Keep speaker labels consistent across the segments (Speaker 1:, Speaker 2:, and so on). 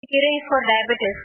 Speaker 1: பொன்னாங்கண்ணிக்கீரை is for diabetes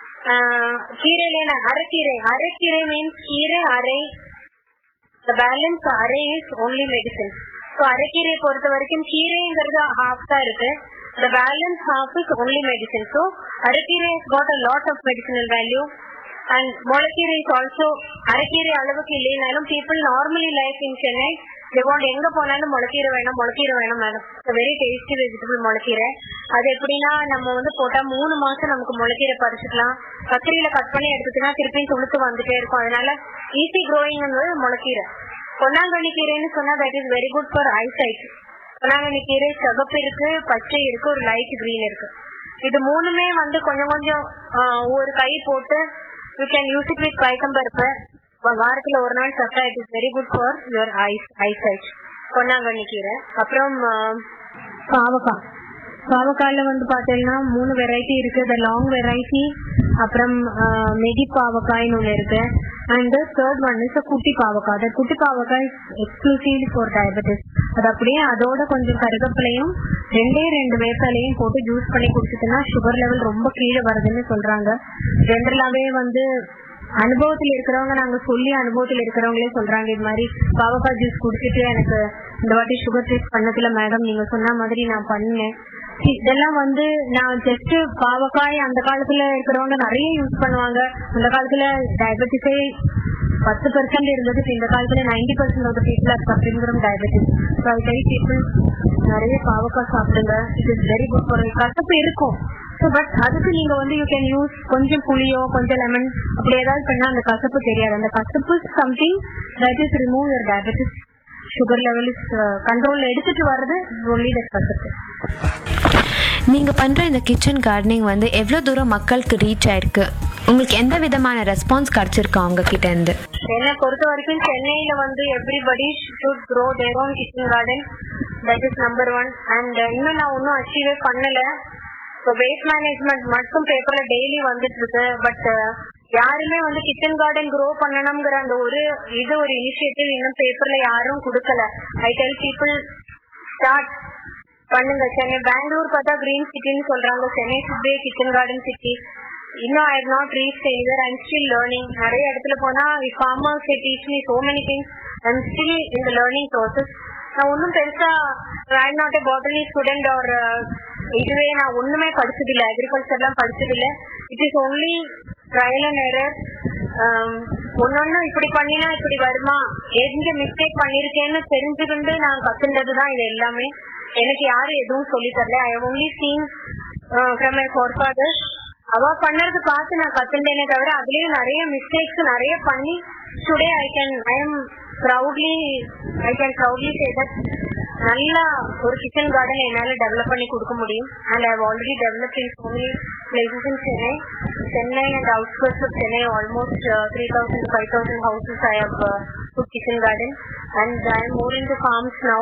Speaker 1: கீரையில அரைக்கீரை அரைக்கீரை மீன்ஸ் கீரை அரை the balance அரை இஸ் only medicine ஸோ அரைக்கீரையை பொறுத்த வரைக்கும் கீரைங்கிறது half தான் இருக்கு the balance half is only medicine so அரைக்கீரை has got a lot of medicinal value and முளைக்கீரை is also அரைக்கீரை அளவுக்கு இல்லைனாலும் people normally life in Chennai they want எங்க போனாலும் முளைக்கீரை வேணும் முளைக்கீரை வேணும் மேடம் வெரி டேஸ்டி வெஜிடபிள் முளைக்கீரை அது எப்படின்னா நம்ம வந்து போட்டா மூணு மாசம் நமக்கு முளைக்கீரை பறிச்சுக்கலாம் கத்திரியில கட் பண்ணி எடுத்துக்கினா திருப்பியும் துளுத்து வந்துட்டே இருக்கும் அதனால ஈஸி க்ரோயிங்கிறது முளைக்கீரை பொன்னாங்கண்ணி கீரைன்னு சொன்னா that is very good for eyesight பொன்னாங்கண்ணி கீரை சிவப்பு இருக்கு பச்சை இருக்கு ஒரு லைட் கிரீன் இருக்கு இது மூணுமே வந்து கொஞ்சம் கொஞ்சம் ஆஹ், ஒரு கை போட்டு you can use it with பயக்கம்பருப்பு வாரத்துல ஒரு நாள் சாப்பிட்டா it is very good for your eyes eyesight பொன்னாங்கண்ணி கீரை அப்புறம் ஆஹ், பாவக்காய் பாவக்காயில வந்து பாத்தீங்கன்னா மூணு வெரைட்டி இருக்கு த லாங் வெரைட்டி அப்புறம் ஆஹ், மெடி பாவக்காய்னு ஒண்ணு இருக்கு அண்ட் தேர்ட் ஒன் இஸ் குட்டி பாவக்காய் அந்த குட்டி பாவக்காய் எக்ஸ்க்ளூசிவ்லி ஃபார் டயபெட்டிஸ் அது அப்படியே அதோட கொஞ்சம் கருகப்பிலையும் ரெண்டே ரெண்டு வேப்பாலையும் போட்டு ஜூஸ் பண்ணி குடிச்சிட்டுனா சுகர் லெவல் ரொம்ப கீழே வருதுன்னு சொல்றாங்க ஜென்ரலாவே வந்து அனுபவத்தில் இருக்கிறவங்க நாங்க சொல்லி அனுபவத்தில் இருக்கிறவங்களே சொல்றாங்க இது மாதிரி பாவக்காய் ஜூஸ் குடிச்சிட்டு எனக்கு இந்த வாட்டி சுகர் டெஸ்ட் பண்ணதுல மேடம் நீங்க சொன்ன மாதிரி நான் பண்ணேன் See, இதெல்லாம் வந்து நான் ஜஸ்ட் பாவக்காய் அந்த காலத்துல இருக்கிறவங்க நிறைய யூஸ் பண்ணுவாங்க அந்த காலத்துல டயபெட்டிஸே பத்து பெர்சென்ட் இருந்தது இப்ப இந்த காலத்துல ninety percent of people are suffering from diabetes so I tell people நிறைய பாவக்காய் சாப்பிடுங்க it is very good for கசப்பு இருக்கும் ஸோ பட் அதுக்கு நீங்க வந்து யூ கேன் யூஸ் கொஞ்சம் புளியோ கொஞ்சம் லெமன் அப்படி ஏதாவது பண்ணா அந்த கசப்பு தெரியாது அந்த கசப்பு something that is remove your diabetes sugar level is control எடுத்துட்டு வர்றது ஒன்லி த கசப்பு
Speaker 2: நீங்க பண்ற இந்த கிச்சன் கார்டனிங் வந்து எவ்வளவு தூரம் மக்களுக்கு ரீச் ஆயிருக்கு உங்களுக்கு எந்த விதமான ரெஸ்பான்ஸ் கிடைச்சிருக்கா அவங்க கிட்ட இருந்து
Speaker 1: என்னை பொறுத்த வரைக்கும் சென்னையில வந்து everybody should grow their own kitchen garden that is number one and இன்னும் நான் ஒன்றும் அச்சீவே பண்ணல ஸோ வேஸ்ட் மேனேஜ்மெண்ட் மட்டும் பேப்பர்ல டெய்லி வந்துட்டு இருக்கு பட் யாருமே வந்து கிச்சன் கார்டன் க்ரோ பண்ணணுங்கிற அந்த ஒரு இது ஒரு இனிஷியேட்டிவ் இன்னும் பேப்பர்ல யாரும் கொடுக்கல ஐ டெல் பீப்புள் ஸ்டார்ட் பண்ணுங்க சென்னை பெங்களூர் பார்த்தா கிரீன் சிட்டின்னு சொல்றாங்க சென்னை சுப்பே கிச்சன் கார்டன் சிட்டி இன்னும் I have not reach anywhere I'm still learning நிறைய இடத்துல போனா farmers teach me so many things I'm still in the learning process நான் ஒன்றும் பெருசா I not a botany student or இதுவே நான் ஒண்ணுமே படிச்சதில்ல அக்ரிகல்ச்சர்லாம் படிச்சதில்ல it is only trial and error ஒன்னொன்னு இப்படி பண்ணினா இப்படி வருமா எங்க மிஸ்டேக் பண்ணிருக்கேன்னு தெரிஞ்சுக்கிட்டு நான் கத்துண்டது தான் இது எல்லாமே எனக்கு யாரும் எதுவும் சொல்லி தரல I only seen from my forefathers அவ பண்ணறது பார்த்து நான் கத்துண்டேனே தவிர அதுலயும் நிறைய மிஸ்டேக்ஸ் நிறைய பண்ணி today I can I am proudly I can proudly say that நல்லா ஒரு கிச்சன் கார்டன் என்னால டெவலப் பண்ணி கொடுக்க முடியும் and I already develop in so many places in Chennai Chennai and outskirts of Chennai almost three thousand five thousand houses I have put kitchen garden and I am more into farms now.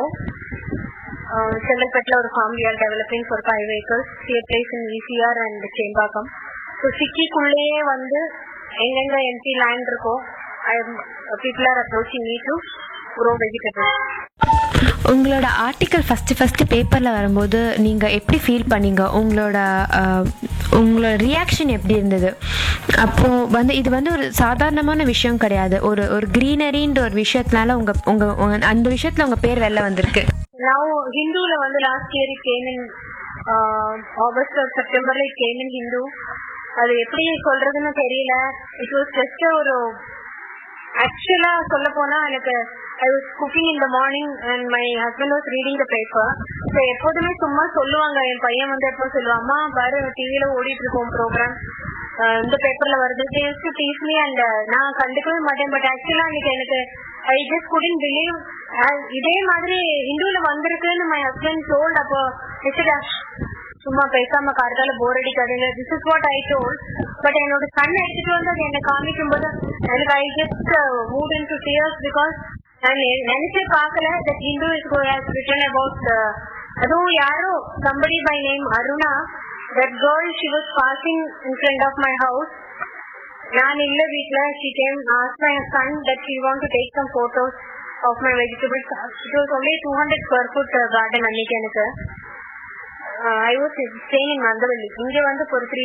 Speaker 1: Uh, செங்கல்பட்டுல ஒரு farm we are developing for five acres see a place in VCR and Sembakkam so சிட்டிக்குள்ளேயே வந்து எங்கெங்க empty land இருக்கோ I people are approaching me to grow vegetables
Speaker 2: உங்களோட article first first பேப்பரில் வரும்போது நீங்கள் எப்படி ஃபீல் பண்ணீங்க உங்களோட அஹ், உங்களோட ரியாக்ஷன் எப்படி இருந்தது அப்போது வந்து இது வந்து ஒரு சாதாரணமான விஷயம் கிடையாது ஒரு ஒரு க்ரீனரின்ற ஒரு விஷயத்தினால உங்கள் உங்கள் அந்த விஷயத்தில் உங்கள் பேர் வெளில வந்திருக்கு
Speaker 1: now ஹிந்துல வந்து last year it came in August or செப்டம்பர்ல it came in ஹிந்து அது எப்படி சொல்றதுன்னு தெரியல இட் வாஸ் ஜஸ்ட் ஒரு ஆக்சுவலா சொல்ல போனா எனக்கு I was cooking in the morning and my husband was reading the paper so எப்போதுமே சும்மா சொல்லுவாங்க என் பையன் வந்து எப்போ சொல்லுவான் அம்மா பாரு டிவியில ஓடிட்டு இருக்கோம் ப்ரோக்ராம் இந்த பேப்பர்ல வருது டேஸ்ட் டீஸ் மீ அண்ட் நான் கண்டுக்கவே மாட்டேன் பட் ஆக்சுவலா அன்னைக்கு எனக்கு ஐ ஜஸ்ட் குடின் பிலீவ் இதே மாதிரி ஹிந்துல வந்திருக்குன்னு மை ஹஸ்பண்ட் சோல்ட் அப்போ நிச்சயதா சும்மா பேசாம கார்கால போர் அடிக்காதுங்க this is what I told but என்னோட சன் எடுத்துட்டு வந்து அது என்ன காமிக்கும் போது எனக்கு I just moved into tears because நான் நெ- நினைச்சே பார்க்கல that Hindu is written about அதுவும் யாரோ somebody by name Aruna that girl she was passing in front of my house நான் இல்ல வீட்ல she came asked my son that she want to take some photos of my vegetables it was only 200 square foot uh, garden அன்னைக்கு எனக்கு I was staying in மந்தவல்லி இங்க வந்து ஒரு three